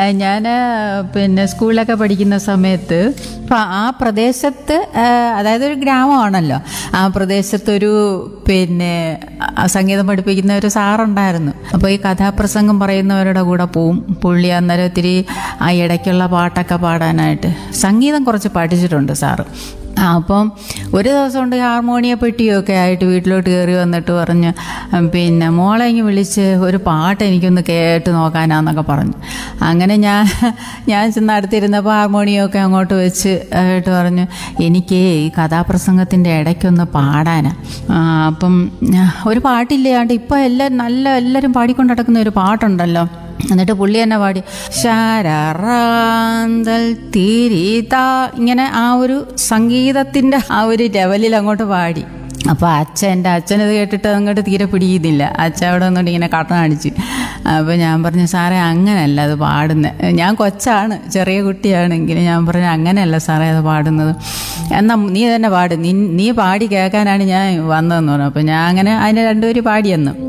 ഞാൻ പിന്നെ സ്കൂളിലൊക്കെ പഠിക്കുന്ന സമയത്ത് അപ്പം ആ പ്രദേശത്ത് ആ, അതായത് ഒരു ഗ്രാമമാണല്ലോ ആ പ്രദേശത്തൊരു പിന്നെ ആ, സംഗീതം പഠിപ്പിക്കുന്ന ഒരു സാറുണ്ടായിരുന്നു അപ്പോൾ ഈ കഥാപ്രസംഗം പറയുന്നവരുടെ കൂടെ പോവും പുള്ളി അന്നേരം ഇത്തിരി ആ ഇടയ്ക്കുള്ള പാട്ടൊക്കെ പാടാനായിട്ട് സംഗീതം കുറച്ച് പഠിച്ചിട്ടുണ്ട് സാറ് ആ, അപ്പം ഒരു ദിവസം കൊണ്ട് ഹാർമോണിയ പെട്ടിയൊക്കെ ആയിട്ട് വീട്ടിലോട്ട് കയറി വന്നിട്ട് പറഞ്ഞു ഉം, പിന്നെ മോളെ ഇങ്ങ് വിളിച്ച് ഒരു പാട്ട് എനിക്കൊന്ന് കേട്ട് നോക്കാനാന്നൊക്കെ പറഞ്ഞു അങ്ങനെ ഞാൻ ഞാൻ ചെന്ന് അടുത്തിരുന്നപ്പോൾ ഹാർമോണിയമൊക്കെ അങ്ങോട്ട് വെച്ച് ആയിട്ട് പറഞ്ഞു എനിക്ക് ഈ കഥാപ്രസംഗത്തിൻ്റെ ഇടയ്ക്കൊന്ന് പാടാനാ ആ, അപ്പം ആ, ഒരു പാട്ടില്ലാണ്ട് ഇപ്പം എല്ലാവരും നല്ല എല്ലാവരും പാടിക്കൊണ്ട് നടക്കുന്ന ഒരു പാട്ടുണ്ടല്ലോ എന്നിട്ട് പുള്ളി തന്നെ പാടി ശാരാന്തൽ തിരിത ഇങ്ങനെ ആ ഒരു സംഗീതത്തിന്റെ ആ ഒരു ലെവലിൽ അങ്ങോട്ട് പാടി അപ്പോൾ അച്ഛൻ എൻ്റെ അച്ഛൻ ഇത് കേട്ടിട്ട് അങ്ങോട്ട് തീരെ പിടിക്കുന്നില്ല അച്ഛൻ അവിടെ നിന്നുകൊണ്ട് ഇങ്ങനെ കട്ട കാണിച്ച് അപ്പോൾ ഞാൻ പറഞ്ഞു സാറേ അങ്ങനെയല്ല അത് പാടുന്നത് ഞാൻ കൊച്ചാണ് ചെറിയ കുട്ടിയാണെങ്കിൽ ഞാൻ പറഞ്ഞു അങ്ങനെയല്ല സാറേ അത് പാടുന്നത് എന്നാൽ നീ തന്നെ പാട് നീ നീ പാടി കേൾക്കാനാണ് ഞാൻ വന്നതെന്ന് പറഞ്ഞു അപ്പോൾ ഞാൻ അങ്ങനെ അതിനെ രണ്ടുപേരും പാടിയെന്നു